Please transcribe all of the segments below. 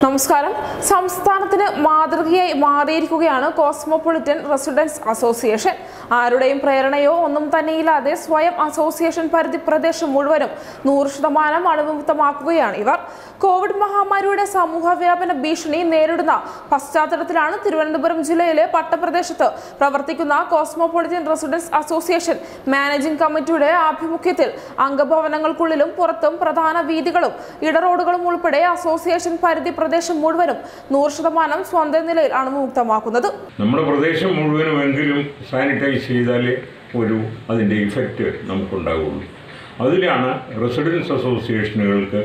നമസ്കാരം സംസ്ഥാനത്തിന് മാതൃകയായി മാറിയിരിക്കുകയാണ് കോസ്മോപൊളിറ്റൻ റെസിഡൻസ് അസോസിയേഷൻ ആരുടെയും പ്രേരണയോ ഒന്നും തന്നെയില്ലാതെ സ്വയം അസോസിയേഷൻ പരിധി പ്രദേശം മുഴുവനും നൂറ് ശതമാനം അണുവിമുക്തമാക്കുകയാണ് ഇവർ കോവിഡ് മഹാമാരിയുടെ സമൂഹ വ്യാപന ഭീഷണി നേരിടുന്ന പശ്ചാത്തലത്തിലാണ് തിരുവനന്തപുരം ജില്ലയിലെ പട്ടപ്രദേശത്ത് പ്രവർത്തിക്കുന്ന കോസ്മോപൊളിറ്റൻ റെസിഡൻസ് അസോസിയേഷൻ മാനേജിംഗ് കമ്മിറ്റിയുടെ ആഭിമുഖ്യത്തിൽ അംഗഭവനങ്ങൾക്കുള്ളിലും പുറത്തും പ്രധാന വീതികളും ഇടറോഡുകളും ഉൾപ്പെടെ അസോസിയേഷൻ പരിധി പ്രദേശം മുഴുവനും നൂറ് ശതമാനം സ്വന്തം നിലയിൽ അണുമുക്തമാക്കുന്നത് നമ്മുടെ പ്രദേശം മുഴുവനുമെങ്കിലും സാനിറ്റൈസ് ചെയ്താലേ ഒരു അതിൻ്റെ ഇഫക്റ്റ് നമുക്കുണ്ടാകുള്ളൂ അതിലാണ് റെസിഡൻസ് അസോസിയേഷനുകൾക്ക്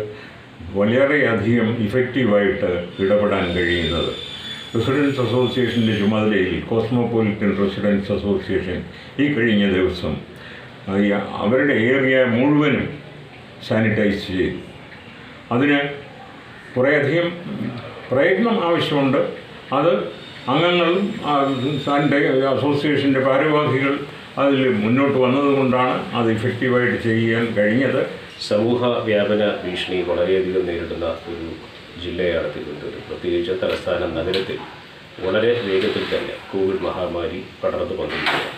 വളരെയധികം ഇഫക്റ്റീവായിട്ട് ഇടപെടാൻ കഴിയുന്നത് റെസിഡൻസ് അസോസിയേഷൻ്റെ ചുമതലയിൽ കോസ്മോപൊളിറ്റൻ റെസിഡൻസ് അസോസിയേഷൻ ഈ കഴിഞ്ഞ ദിവസം ആ, ഈ അവരുടെ ഏരിയ മുഴുവനും സാനിറ്റൈസ് ചെയ്തു അതിന് കുറേയധികം പ്രയത്നം ആവശ്യമുണ്ട് അത് അംഗങ്ങളും ആ, സാനിറ്റൈ അസോസിയേഷൻ്റെ ഭാരവാഹികൾ അതിൽ മുന്നോട്ട് വന്നതുകൊണ്ടാണ് അത് ഇഫക്റ്റീവായിട്ട് ചെയ്യാൻ കഴിഞ്ഞത് സമൂഹ വ്യാപന ഭീഷണി വളരെയധികം നേരിടുന്ന ഒരു ജില്ലയാണ് തിരുവനന്തപുരം പ്രത്യേകിച്ച് തലസ്ഥാന നഗരത്തിൽ വളരെ വേഗത്തിൽ തന്നെ കോവിഡ് മഹാമാരി പടർന്നു വന്നിരിക്കുകയാണ്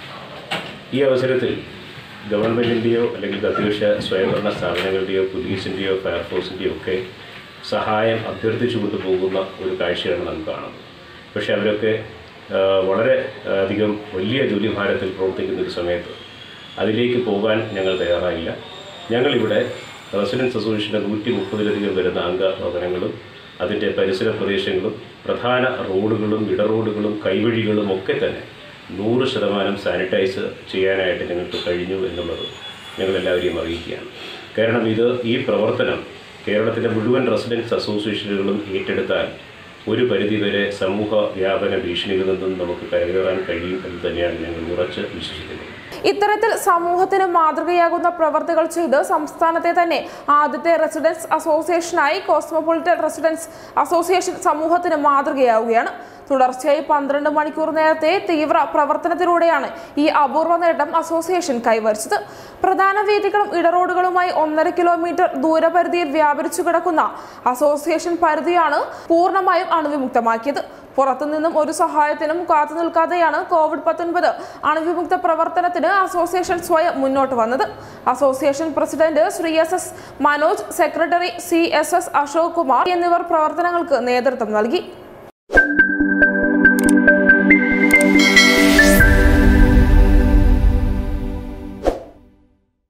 ഈ അവസരത്തിൽ ഗവൺമെൻറ്റിൻ്റെയോ അല്ലെങ്കിൽ തദ്ദേശ സ്വയംഭരണ സ്ഥാപനങ്ങളുടെയോ പോലീസിൻ്റെയോ ഫയർഫോഴ്സിൻ്റെയോ ഒക്കെ സഹായം അഭ്യർത്ഥിച്ചുകൊണ്ട് പോകുന്ന ഒരു കാഴ്ചയാണ് നാം കാണുന്നത് പക്ഷേ അവരൊക്കെ ആ, വളരെ അധികം വലിയ ജോലിഭാരത്തിൽ പ്രവർത്തിക്കുന്ന ഒരു സമയത്ത് അതിലേക്ക് പോകാൻ ഞങ്ങൾ തയ്യാറായില്ല ഞങ്ങളിവിടെ റെസിഡൻസ് അസോസിയേഷൻ്റെ നൂറ്റി മുപ്പതിലധികം വരുന്ന അംഗഭവനങ്ങളും അതിൻ്റെ പരിസര പ്രദേശങ്ങളും പ്രധാന റോഡുകളും ഇടറോഡുകളും കൈവഴികളും ഒക്കെ തന്നെ നൂറ് ശതമാനം സാനിറ്റൈസ് ചെയ്യാനായിട്ട് ഞങ്ങൾക്ക് കഴിഞ്ഞു എന്നുള്ളത് ഞങ്ങളെല്ലാവരെയും അറിയിക്കുകയാണ് കാരണം ഇത് ഈ പ്രവർത്തനം കേരളത്തിലെ മുഴുവൻ റെസിഡൻസ് അസോസിയേഷനുകളും ഏറ്റെടുത്താൽ ഒരു പരിധിവരെ സമൂഹ വ്യാപന ഭീഷണികളിൽ നിന്നും നമുക്ക് കരകയറാൻ കഴിയും എന്ന് തന്നെയാണ് ഞങ്ങൾ ഉറച്ച് വിശ്വസിക്കുന്നത് ഇത്തരത്തിൽ സമൂഹത്തിന് മാതൃകയാകുന്ന പ്രവർത്തികൾ ചെയ്ത് സംസ്ഥാനത്തെ തന്നെ ആദ്യത്തെ റെസിഡൻസ് അസോസിയേഷനായി കോസ്മോപൊളിറ്റൻ റെസിഡൻസ് അസോസിയേഷൻ സമൂഹത്തിന് മാതൃകയാവുകയാണ് തുടർച്ചയായി പന്ത്രണ്ട് മണിക്കൂർ നേരത്തെ തീവ്ര പ്രവർത്തനത്തിലൂടെയാണ് ഈ അപൂർവ നേട്ടം അസോസിയേഷൻ കൈവരിച്ചത് പ്രധാന വേദികളും ഇടറോഡുകളുമായി ഒന്നര കിലോമീറ്റർ ദൂരപരിധിയിൽ വ്യാപരിച്ചു കിടക്കുന്ന അസോസിയേഷൻ പരിധിയാണ് പൂർണ്ണമായും അണുവിമുക്തമാക്കിയത് പുറത്തുനിന്നും ഒരു സഹായത്തിനും കാത്തു നിൽക്കാതെയാണ് കോവിഡ് പത്തൊൻപത് അണുവിമുക്ത പ്രവർത്തനത്തിന് അസോസിയേഷൻ സ്വയം മുന്നോട്ട് വന്നത് association president Shri S S Manoj secretary C S S Ashok Kumar എന്നിവർ പ്രവർത്തനങ്ങൾക്ക് നേതൃത്വം നൽകി